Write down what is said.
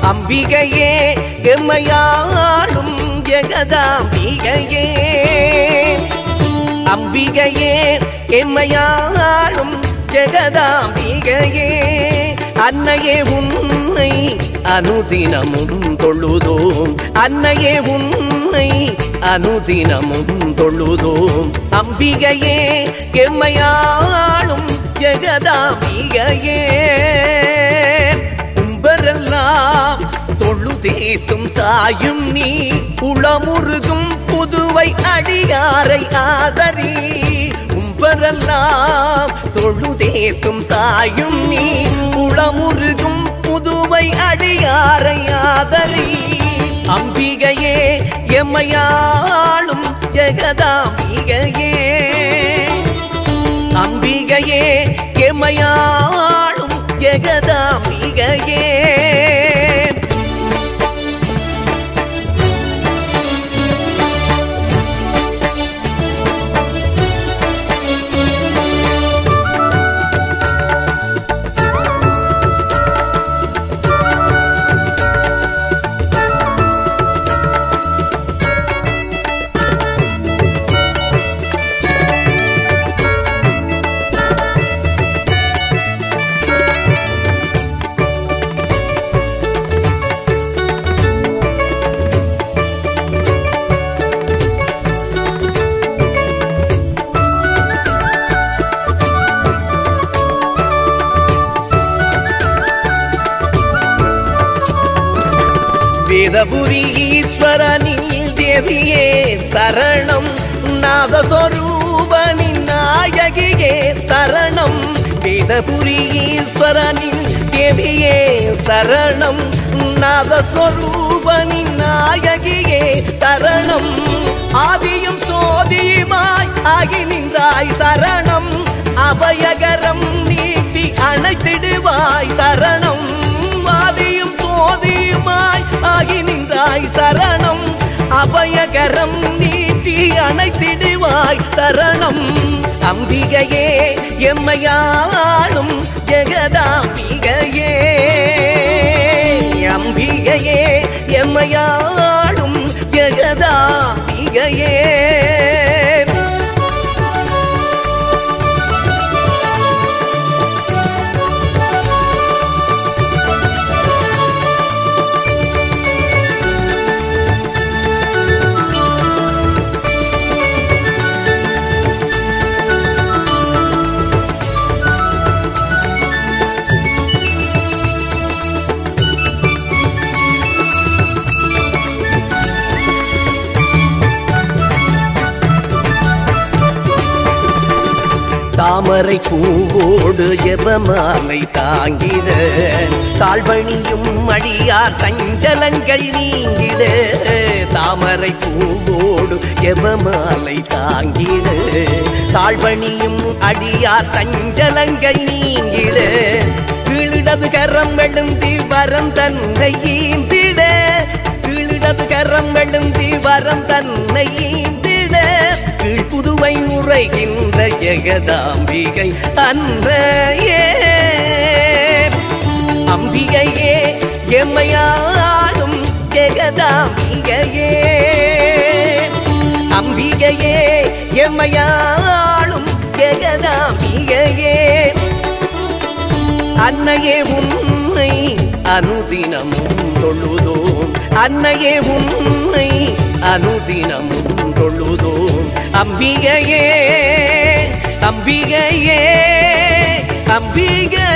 அம்பிகையே எம்மையாளும் ஜெகதாம்பிகையே அம்பிகையே எம்மையாளும் ஜெகதாம்பிகையே அன்னையே உன்னை அனுதினமும் தொழுதோம் அன்னையே உன்னை அனுதினமும் தொழுதோம் அம்பிகையே எம்மையாளும் ஜெகதாம்பிகையே கும்பரெல்லாம் தொழுதேத்தும் தாயும் நீ குளமுருகும் புதுவை அடியாரை ஆதரி கும்பரெல்லாம் தொழுதேத்தும் தாயும் நீ குளமுருகும் புதுவை அடியாரை ஆதரி அம்பிகையே எம்மையாளும் ஜெகதாம்பிகையே அம்பிகையே எம்மையாளும் ஜெகதாம்பிகையே வேதபுரி ஈஸ்வரனின் தேவியே சரணம் நாதஸ்வரூபனின் நாயகியே சரணம் வேதபுரி ஈஸ்வரனின் தேவியே சரணம் நாதஸ்வரூபனின் நாயகியே சரணம் ஆதியும் சோதியுமாய் ஆகி நின்றாய் சரணம் அபயகரம் நீட்டி அணைத்திடுவாய் சரணம் ஆதியும் சோதியுமாய் ஆகி நின்றாய் சரணம் அபயகரம் நீட்டி அணைத்திடுவாய் சரணம் அம்பிகையே எம்மையாளும் ஜெகதாம்பிகையே அம்பிகையே எம்மையாளும் ஜெகதாம்பிகையே தாமரை பூவோடு ஜெபமாலை தாங்கிட தாழ்வணியும் அடியார் தஞ்சலங்கள் நீங்கிட தாமரை பூவோடு ஜெபமாலை தாங்கிட தாழ்வணியும் அடியார் தஞ்சலங்கள் நீங்கிட கீழிடது கரம் எழுந்தி வரம் தன்னை ஈந்திட கீழிடது கரம் எழுந்தி வரம் தன்னை ஈந்திட கீழ் புதுவை உரைகின்ற ஜெகதாம்பிகை அன்றையே அம்பிகையே எம்மையாளும் ஜெகதாம்பிகையே அம்பிகையே எம்மையாளும் ஜெகதாம்பிகையே அன்னையே உன்னை அனுதினமும் தொழுதோம் அன்னையே உன்னை அனுதினமும் தொழுதோம் அம்பிகையே அம்பிகையே அம்பிகையே